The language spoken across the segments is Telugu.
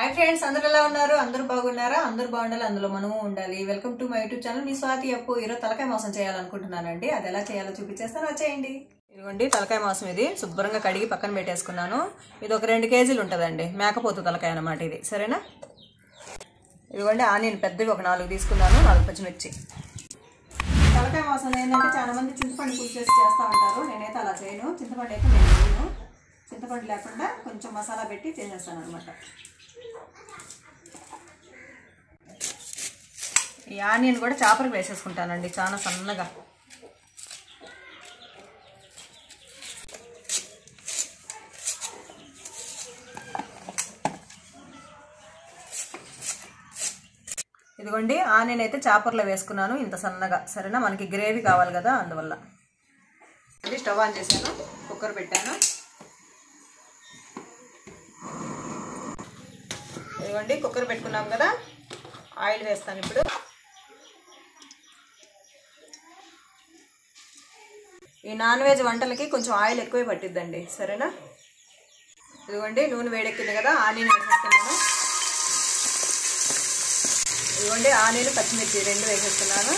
హాయ్ ఫ్రెండ్స్ అందరూ ఎలా ఉన్నారు అందరూ బాగున్నారా అందరూ బాగుండాలి అందులో మనము ఉండాలి welcome to my YouTube channel మీ స్వాతి అప్పు ఈరోజు తలకాయ మాసం చేయాలనుకుంటున్నానండి అది ఎలా చేయాలో చూపించేస్తాను వచ్చేయండి ఇదిగోండి తలకాయ మాసం ఇది శుభ్రంగా కడిగి పక్కన పెట్టేసుకున్నాను ఇది ఒక రెండు కేజీలు ఉంటుందండి మేకపోతు తలకాయ అన్నమాట ఇది సరేనా ఇదిగోండి ఆనియన్ పెద్దవి ఒక నాలుగు తీసుకున్నాను నాలుగు పచ్చిమిర్చి తలకాయ మాసం ఏంటంటే చాలా మంది చింతపండు పులుసు వేసి చేస్తూ ఉంటారు నేనైతే అలా చేయను చింతపండు అయితే నేను వేయను చింతపండు లేకుండా కొంచెం మసాలా పెట్టి చేసేస్తాను అనమాట ఈ ఆనియన్ కూడా చాపరకు వేసేసుకుంటానండి చాలా సన్నగా ఇదిగోండి ఆనియన్ అయితే చాపర్లో వేసుకున్నాను ఇంత సన్నగా సరేనా మనకి గ్రేవీ కావాలి కదా అందువల్ల ఇది స్టవ్ ఆన్ చేశాను కుక్కర్ పెట్టాను ఇదిగోండి కుక్కర్ పెట్టుకున్నాం కదా ఆయిల్ వేస్తాను ఇప్పుడు ఈ నాన్ వెజ్ వంటలకి కొంచెం ఆయిల్ ఎక్కువే పట్టిద్దండి సరేనా ఇదిగోండి నూనె వేడెక్కింది కదా ఆనియన్ వేసేస్తున్నాను ఇదిగోండి ఆనియన్ పచ్చిమిర్చి రెండు వేసేస్తున్నాను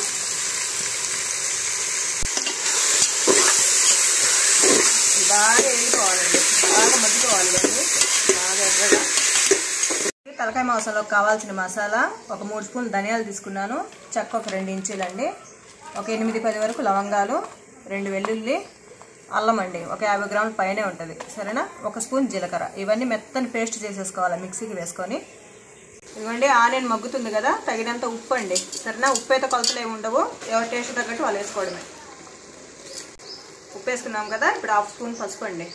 ఇది బాగా వేసుకోవాలండి బాగా మగ్గిపోవాలి ఇవన్నీ బాగా ఎర్రగా తలకాయ మాంసంలోకి కావాల్సిన మసాలా ఒక మూడు స్పూన్ ధనియాలు తీసుకున్నాను చెక్క ఒక రెండు ఇంచీలండి ఒక ఎనిమిది పది వరకు లవంగాలు రెండు వెల్లుల్లి అల్లం అండి ఒక యాభై గ్రాముల పైనే ఉంటుంది సరేనా ఒక స్పూన్ జీలకర్ర ఇవన్నీ మెత్తని పేస్ట్ చేసేసుకోవాలి మిక్సీకి వేసుకొని ఇదిగోండి ఆనియన్ మగ్గుతుంది కదా తగినంత ఉప్పు అండి సరేనా ఉప్పు అయితే కొలతలు ఏమి ఉండవు ఎవరి టేస్ట్ తగ్గట్టు వాళ్ళు వేసుకోవడమే ఉప్పు వేసుకున్నాం కదా ఇప్పుడు హాఫ్ స్పూన్ పసుపు అండి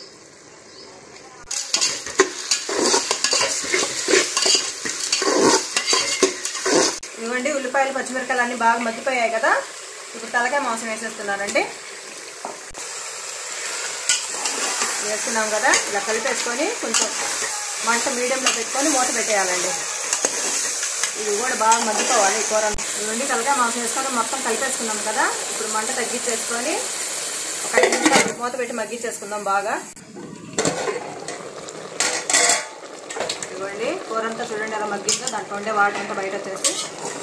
ఇదిగోండి ఉల్లిపాయలు పచ్చిమిరకాయలు అన్నీ బాగా మగ్గిపోయాయి కదా ఇప్పుడు తలకాయ మాంసం వేసేస్తున్నానండి వేసుకున్నాం కదా ఇలా కలిపేసుకొని కొంచెం మంట మీడియంలో పెట్టుకొని మూత పెట్టేయాలండి ఇది కూడా బాగా మగ్గిపోవాలి ఈ కూర ఇవన్నీ తలకాయ మాంసం వేసుకొని మొత్తం కలిపేసుకున్నాం కదా ఇప్పుడు మంట తగ్గించేసుకొని ఒక ఐదు నిమిషాలు మూత పెట్టి మగ్గించేసుకుందాం బాగా ఇదిగోండి కూర అంతా చూడండి ఎలా మగ్గిందో దాంట్లో ఉండే వాటర్ అంతా బయట వచ్చేసి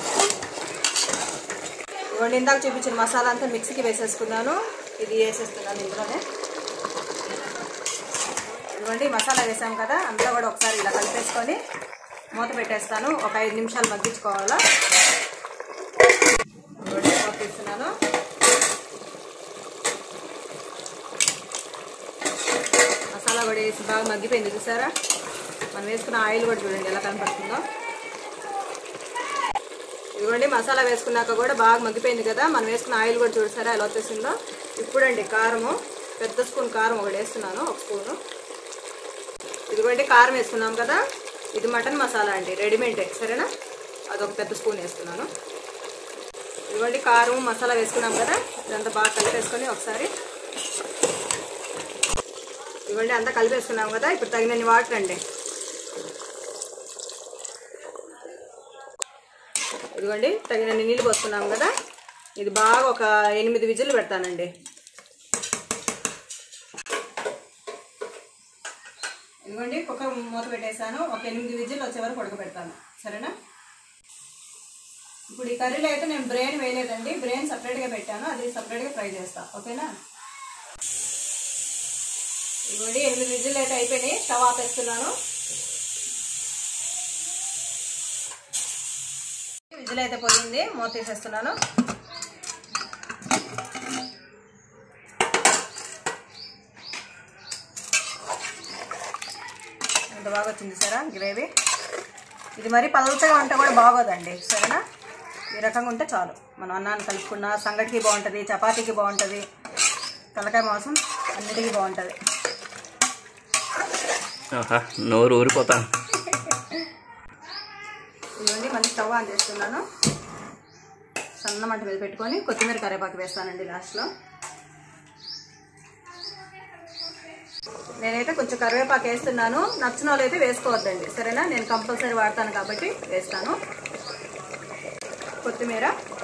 ఇదిగోండి ఇందాక చూపించిన మసాలా అంతా మిక్సీకి వేసేసుకున్నాను ఇది వేసేస్తున్నాను ఇందులోనే ఇదిగోండి మసాలా వేసాం కదా అంతా కూడా ఒకసారి ఇలా కలిపేసుకొని మూత పెట్టేస్తాను ఒక ఐదు నిమిషాలు మగ్గించుకోవాలా ఇదిగోండి మూత తీస్తున్నాను మసాలా కూడా వేసి బాగా మగ్గిపోయింది చూసారా మనం వేసుకున్న ఆయిల్ కూడా చూడండి ఎలా కనపడుతుందో ఇదిగోండి మసాలా వేసుకున్నాక కూడా బాగా మగ్గిపోయింది కదా మనం వేసుకున్న ఆయిల్ కూడా చూసారా ఎలా వచ్చేసిందో ఇప్పుడండి కారము పెద్ద స్పూన్ కారం ఒకటి వేస్తున్నాను ఒక స్పూను ఇదిగోండి కారం వేసుకున్నాం కదా ఇది మటన్ మసాలా అండి రెడీమేడ్ సరేనా అదొక పెద్ద స్పూన్ వేస్తున్నాను ఇదిగోండి కారం మసాలా వేసుకున్నాం కదా ఇదంతా బాగా కలిపేసుకొని ఒకసారి ఇదిగోండి అంతా కలిపేసుకున్నాం కదా ఇప్పుడు తగినన్ని వాటర్ అండి ఇదిగోండి తగినన్ని నీళ్ళు పోసుకున్నాం కదా ఇది బాగా ఒక ఎనిమిది విజిల్లు పెడతానండి ఇదిగోండి కుక్కర్ మూత పెట్టేశాను ఒక ఎనిమిది విజిల్ వచ్చే వరకు ఉడకబెడతాను సరేనా ఇప్పుడు ఈ కర్రీలో అయితే నేను బ్రెయిన్ వేయలేదండి బ్రెయిన్ సపరేట్గా పెట్టాను అది సపరేట్గా ఫ్రై చేస్తా ఓకేనా ఇదిగోండి ఎనిమిది విజిల్ అయితే అయిపోయినాయి స్టవ్ ఆపేస్తున్నాను విజిల్ అయితే పోయింది మూత తీసేస్తున్నాను ఎంత బాగా వచ్చింది సరే గ్రేవీ ఇది మరి పలచగా ఉంటే కూడా బాగోదండి సరేనా ఈ రకంగా ఉంటే చాలు మనం అన్నాన్ని కలుపుకున్న సంగటికి బాగుంటుంది చపాతీకి బాగుంటుంది తలకాయ మాంసం అన్నిటికీ బాగుంటుంది ఆహా నోరు ఊరిపోతాను ఇదిగోండి మళ్ళీ స్టవ్ ఆన్ చేస్తున్నాను సన్న మంట మీద పెట్టుకొని కొత్తిమీర కరివేపాకు వేస్తానండి లాస్ట్లో నేనైతే కొంచెం కరివేపాకు వేస్తున్నాను నచ్చిన వాళ్ళు అయితే వేసుకోవద్దండి సరేనా నేను కంపల్సరీ వాడతాను కాబట్టి వేస్తాను కొత్తిమీర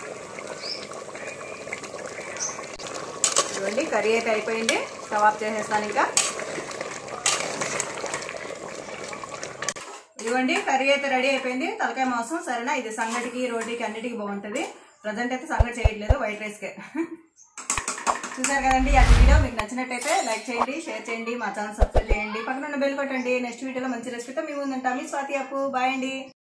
ఇదిగోండి కర్రీ అయితే అయిపోయింది స్టవ్ ఆఫ్ చేసేస్తాను ఇంకా ఇదిగోండి కర్రీ అయితే రెడీ అయిపోయింది తలకాయ మాంసం సరేనా ఇది సంగటికి రోటీకి అన్నిటికీ బాగుంటుంది ప్రజెంట్ అయితే సంగటి చేయట్లేదు వైట్ రైస్కే చూసారు కదండి ఆ వీడియో మీకు నచ్చినట్టయితే లైక్ చేయండి షేర్ చేయండి మా ఛానల్ సబ్స్క్రైబ్ చేయండి పక్కన ఉన్న బెల్ కొట్టండి నెక్స్ట్ వీడియోలో మంచి రెసిపీతో మీ ముందుంటాం మీ స్వాతి అప్పు బాయ్ అండి